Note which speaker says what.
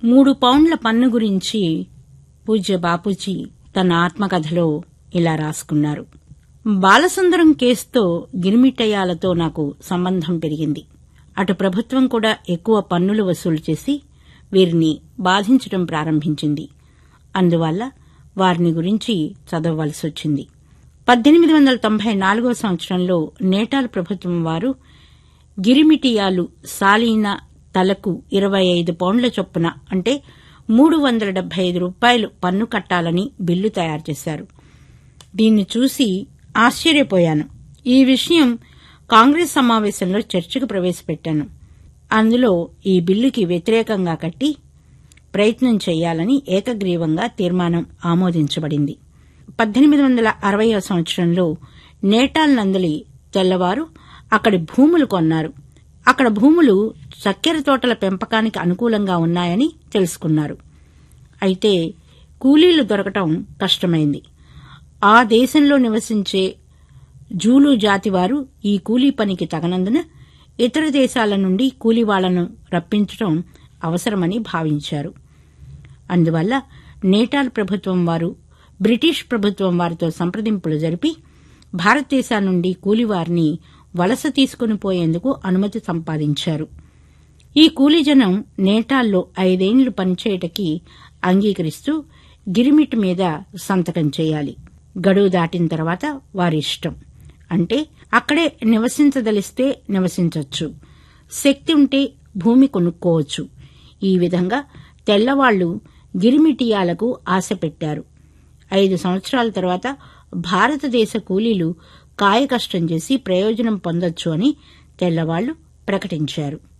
Speaker 1: మూడు పౌండ్ల పన్ను గురించి పూజ్య బాపూజీ తన ఆత్మకథలో ఇలా రాసుకున్నారు బాలసుందరం కేసుతో గిరిమిట్టయ్యాలతో నాకు సంబంధం పెరిగింది అటు ప్రభుత్వం కూడా ఎక్కువ పన్నులు వసూలు చేసి వీరిని బాధించడం ప్రారంభించింది అందువల్ల వారిని గురించి చదవవలసి వచ్చింది పద్దెనిమిది వందల తొంభై నాలుగో సంవత్సరంలో నేటాల్ ప్రభుత్వం వారు గిరిమిటియాలు సాలీన తలకు ఇరవై ఐదు పౌండ్ల చొప్పున అంటే మూడు వందల డెబ్బై ఐదు రూపాయలు పన్ను కట్టాలని బిల్లు తయారు చేశారు దీన్ని చూసి ఆశ్చర్యపోయాను ఈ విషయం కాంగ్రెస్ సమావేశంలో చర్చకు ప్రవేశపెట్టాను అందులో ఈ బిల్లుకి వ్యతిరేకంగా కట్టి ప్రయత్నం చేయాలని ఏకగ్రీవంగా తీర్మానం ఆమోదించబడింది పద్దెనిమిది వందల అరవయో సంవత్సరంలో నేటాల్ నందలి తెల్లవారు అక్కడి భూములు కొన్నారు అక్కడ భూములు చక్కెర తోటల పెంపకానికి అనుకూలంగా ఉన్నాయని తెలుసుకున్నారు అయితే కూలీలు దొరకటం కష్టమైంది ఆ దేశంలో నివసించే జూలు జాతి వారు ఈ కూలీ పనికి తగనందున ఇతర దేశాల నుండి కూలీవాళ్లను రప్పించడం అవసరమని భావించారు అందువల్ల నేటాల్ ప్రభుత్వం వారు బ్రిటిష్ ప్రభుత్వం వారితో సంప్రదింపులు జరిపి భారతదేశం నుండి కూలివారిని వలస తీసుకుని పోయేందుకు అనుమతి సంపాదించారు ఈ కూలీజనం నేటాల్లో ఐదేండ్లు పనిచేయటకి అంగీకరిస్తూ గిరిమిట్ మీద సంతకం చేయాలి గడువు దాటిన తర్వాత వారి ఇష్టం అంటే అక్కడే నివసించదలిస్తే నివసించవచ్చు శక్తి ఉంటే భూమి కొనుక్కోవచ్చు ఈ విధంగా తెల్లవాళ్లు గిరిమిటియాలకు ఆశ పెట్టారు ఐదు సంవత్సరాల తర్వాత భారతదేశ కూలీలు కాయకష్టం చేసి ప్రయోజనం పొందొచ్చు అని తెల్లవాళ్లు ప్రకటించారు